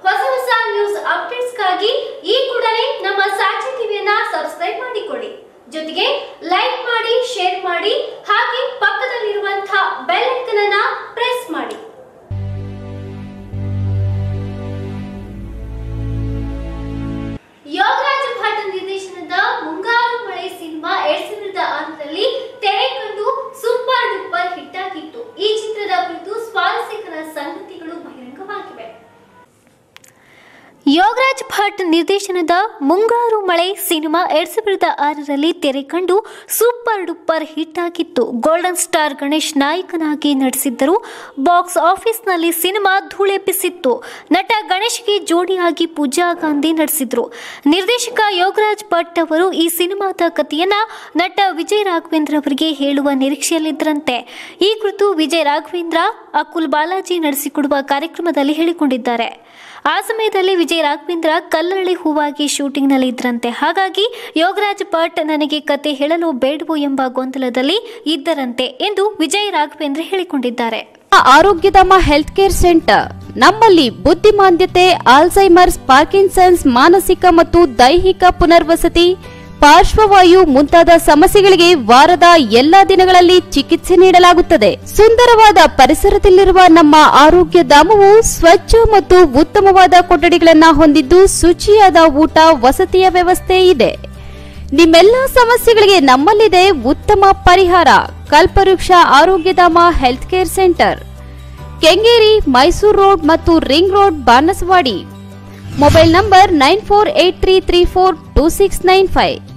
ಹೊಸ ಹೊಸ ನ್ಯೂಸ್ ಅಪ್ಡೇಟ್ಸ್ಗಾಗಿ ಈ ಕೂಡಲೇ ನಮ್ಮ ಸಾಕ್ಷಿ ಟಿವಿಯನ್ನ ಸಬ್ಸ್ಕ್ರೈಬ್ ಮಾಡಿಕೊಳ್ಳಿ ಜೊತೆಗೆ ಲೈಕ್ ಮಾಡಿ ಶೇರ್ ಮಾಡಿ ಹಾಗೆ ಪಕ್ಕದಲ್ಲಿರುವಂತಹ ಬೆಲ್ ಐಕನ್ ಅನ್ನ ಪ್ರೆಸ್ ಮಾಡಿ ಯೋಗರಾಜ ಭಟ್ ನಿರ್ದೇಶನದ ಮುಂಗಾರು ಮಳೆ ಸಿನಿಮಾ ಎರಡ್ ಸಾವಿರದ ಆರರಲ್ಲಿ ತೆರೆ ಕಂಡು ಸೂಪರ್ ಡೂಪರ್ ಹಿಟ್ ಆಗಿತ್ತು ಈ ಚಿತ್ರದ ಕುರಿತು ಸ್ವಾರಸ್ಯಕರ ಸಂಗತಿಗಳು ಬಹಿರಂಗವಾಗಿವೆ ಯೋಗರಾಜ್ ಭಟ್ ನಿರ್ದೇಶನದ ಮುಂಗಾರು ಮಳೆ ಸಿನಿಮಾ ಎರಡ್ ಸಾವಿರದ ಆರರಲ್ಲಿ ತೆರೆ ಕಂಡು ಸೂಪರ್ ಡೂಪರ್ ಹಿಟ್ ಆಗಿತ್ತು ಗೋಲ್ಡನ್ ಸ್ಟಾರ್ ಗಣೇಶ್ ನಾಯಕನಾಗಿ ನಟಿಸಿದ್ದರು ಬಾಕ್ಸ್ ಆಫೀಸ್ನಲ್ಲಿ ಸಿನಿಮಾ ಧೂಳೆಬ್ಬಿಸಿತ್ತು ನಟ ಗಣೇಶ್ಗೆ ಜೋಡಿಯಾಗಿ ಪೂಜಾ ಗಾಂಧಿ ನಟಿಸಿದ್ರು ನಿರ್ದೇಶಕ ಯೋಗರಾಜ್ ಭಟ್ ಅವರು ಈ ಸಿನಿಮಾದ ಕಥೆಯನ್ನ ನಟ ವಿಜಯ್ ರಾಘವೇಂದ್ರ ಅವರಿಗೆ ಹೇಳುವ ನಿರೀಕ್ಷೆಯಲ್ಲಿದ್ದರಂತೆ ಈ ಕುರಿತು ವಿಜಯ್ ರಾಘವೇಂದ್ರ ಅಕುಲ್ ಬಾಲಾಜಿ ನಡೆಸಿಕೊಡುವ ಕಾರ್ಯಕ್ರಮದಲ್ಲಿ ಹೇಳಿಕೊಂಡಿದ್ದಾರೆ ಆ ಸಮಯದಲ್ಲಿ ವಿಜಯ್ ರಾಘವೇಂದ್ರ ಕಲ್ಲರಳಿ ಹೂವಾಗಿ ಶೂಟಿಂಗ್ನಲ್ಲಿ ಇದ್ರಂತೆ ಹಾಗಾಗಿ ಯೋಗರಾಜ್ ಭಟ್ ನನಗೆ ಕತೆ ಹೇಳಲು ಬೇಡವೋ ಎಂಬ ಗೊಂದಲದಲ್ಲಿ ಇದ್ದರಂತೆ ಎಂದು ವಿಜಯ್ ರಾಘವೇಂದ್ರ ಹೇಳಿಕೊಂಡಿದ್ದಾರೆ ಆರೋಗ್ಯಧಾಮ ಹೆಲ್ತ್ ಕೇರ್ ಸೆಂಟರ್ ನಮ್ಮಲ್ಲಿ ಬುದ್ಧಿಮಾಂದ್ಯತೆ ಆಲ್ಝೈಮರ್ಸ್ ಪಾರ್ಕಿನ್ಸನ್ಸ್ ಮಾನಸಿಕ ಮತ್ತು ದೈಹಿಕ ಪುನರ್ವಸತಿ ಪಾರ್ಶ್ವವಾಯು ಮುಂತಾದ ಸಮಸ್ಯೆಗಳಿಗೆ ವಾರದ ಎಲ್ಲಾ ದಿನಗಳಲ್ಲಿ ಚಿಕಿತ್ಸೆ ನೀಡಲಾಗುತ್ತದೆ ಸುಂದರವಾದ ಪರಿಸರದಲ್ಲಿರುವ ನಮ್ಮ ಆರೋಗ್ಯ ಧಾಮವು ಸ್ವಚ್ಛ ಮತ್ತು ಉತ್ತಮವಾದ ಕೊಠಡಿಗಳನ್ನ ಹೊಂದಿದ್ದು ಶುಚಿಯಾದ ಊಟ ವಸತಿಯ ವ್ಯವಸ್ಥೆ ಇದೆ ನಿಮ್ಮೆಲ್ಲ ಸಮಸ್ಯೆಗಳಿಗೆ ನಮ್ಮಲ್ಲಿದೆ ಉತ್ತಮ ಪರಿಹಾರ Kalpavriksha Arogyadhama health care centre Kengeri Mysuru road ಮತ್ತು ring road Banaswadi mobile number nine four eight three three four two six nine five